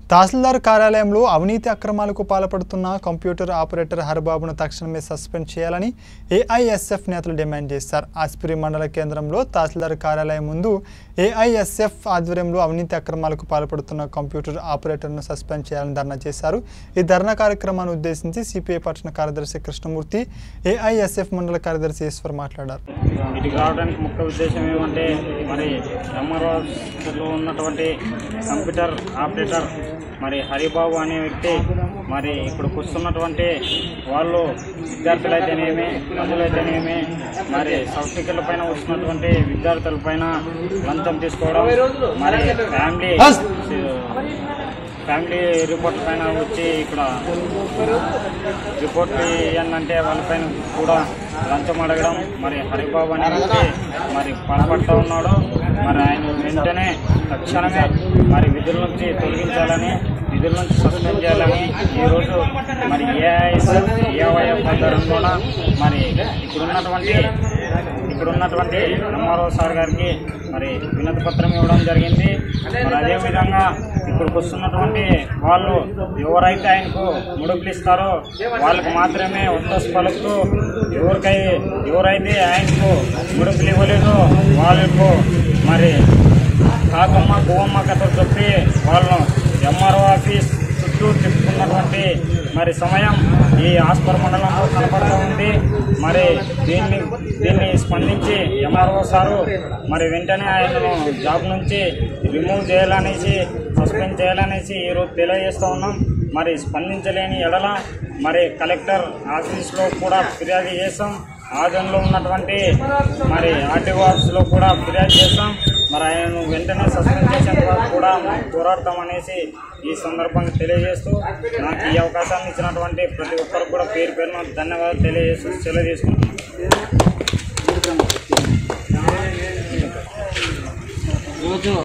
తహసీల్దార్ కార్యాలయంలో అవినీతి అక్రమాలకు పాల్పడుతున్న కంప్యూటర్ ఆపరేటర్ హరిబాబును తక్షణమే సస్పెండ్ చేయాలని ఏఐఎస్ఎఫ్ నేతలు డిమాండ్ చేశారు ఆస్పిరి మండల కేంద్రంలో తహసీల్దార్ కార్యాలయం ముందు ఏఐఎస్ఎఫ్ ఆధ్వర్యంలో అవినీతి అక్రమాలకు పాల్పడుతున్న కంప్యూటర్ ఆపరేటర్ను సస్పెండ్ చేయాలని ధర్నా చేశారు ఈ ధర్నా కార్యక్రమాన్ని ఉద్దేశించి సిపిఐ పట్టణ కార్యదర్శి కృష్ణమూర్తి ఏఐఎస్ఎఫ్ మండల కార్యదర్శి ఈశ్వర్ మాట్లాడారు ఇటుకు రావడానికి ముఖ్య ఉద్దేశం ఏమంటే మరి ఎంఆర్ఓలో ఉన్నటువంటి కంప్యూటర్ ఆపరేటర్ మరి హరిబాబు అనే వ్యక్తి మరి ఇక్కడికి వస్తున్నటువంటి వాళ్ళు విద్యార్థులైతేనేమి ప్రజలైతేనేమి మరి సర్టిఫికెట్ల పైన వస్తున్నటువంటి విద్యార్థుల పైన లంచం తీసుకోవడం మరి ఫ్యామిలీ ఫ్యామిలీ రిపోర్ట్ పైన వచ్చి ఇక్కడ రిపోర్ట్ ఏంటంటే వాళ్ళపైన కూడా లంచం అడగడం మరి హరిబాబు అనే వ్యక్తి మరి పాల్పడుతూ ఉన్నాడు మరి ఆయన వెంటనే తక్షణమే మరి విధుల నుంచి తొలగించాలని విధుల నుంచి సస్పెండ్ చేయాలని ఈరోజు మరి ఏఐఎస్ఎఫ్ ఏవైఎఫ్ ఆధ్వర్యంలోన మరి ఇక్కడున్నటువంటి ఇక్కడ ఉన్నటువంటి ఎంఆర్ఓ సార్ గారికి మరి వినతి పత్రం ఇవ్వడం జరిగింది మరి అదేవిధంగా ఇక్కడికి వస్తున్నటువంటి వాళ్ళు ఎవరైతే ఆయనకు ముడుపులు ఇస్తారో వాళ్ళకి మాత్రమే ఉత్తస్ పలుకుతూ ఎవరికై ఎవరైతే ఆయనకు ముడుపులు ఇవ్వలేదో వాళ్ళకు మరి కాకమ్మ గువ్వమ్మ కథలు చెప్పి వాళ్ళను ఎంఆర్ఓ ఆఫీస్ చుట్టూ తిప్పుకున్నటువంటి మరి సమయం ఈ ఆస్పర్ మండలంలో కనపడుతూ ఉంది మరి దీన్ని దీన్ని స్పందించి ఎంఆర్ఓ సారు మరి వెంటనే ఆయనను జాబ్ నుంచి రిమూవ్ చేయాలనేసి సస్పెండ్ చేయాలనేసి ఈరోజు తెలియజేస్తూ ఉన్నాం మరి స్పందించలేని ఎడల మరి కలెక్టర్ ఆఫీస్లో కూడా ఫిర్యాదు చేస్తాం ఆదంలో ఉన్నటువంటి మరి ఆర్టీఓ ఆఫీస్లో కూడా ఫిర్యాదు చేస్తాం మరి ఆయనను వెంటనే సస్పెండ్ చేసేంత వరకు కూడా మేము పోరాడతాం అనేసి ఈ సందర్భంగా తెలియజేస్తూ నాకు ఈ అవకాశాన్ని ఇచ్చినటువంటి ప్రతి ఒక్కరికి కూడా పేరు పేరున ధన్యవాదాలు తెలియజేస్తూ సెలవు చేసుకుంటున్నాను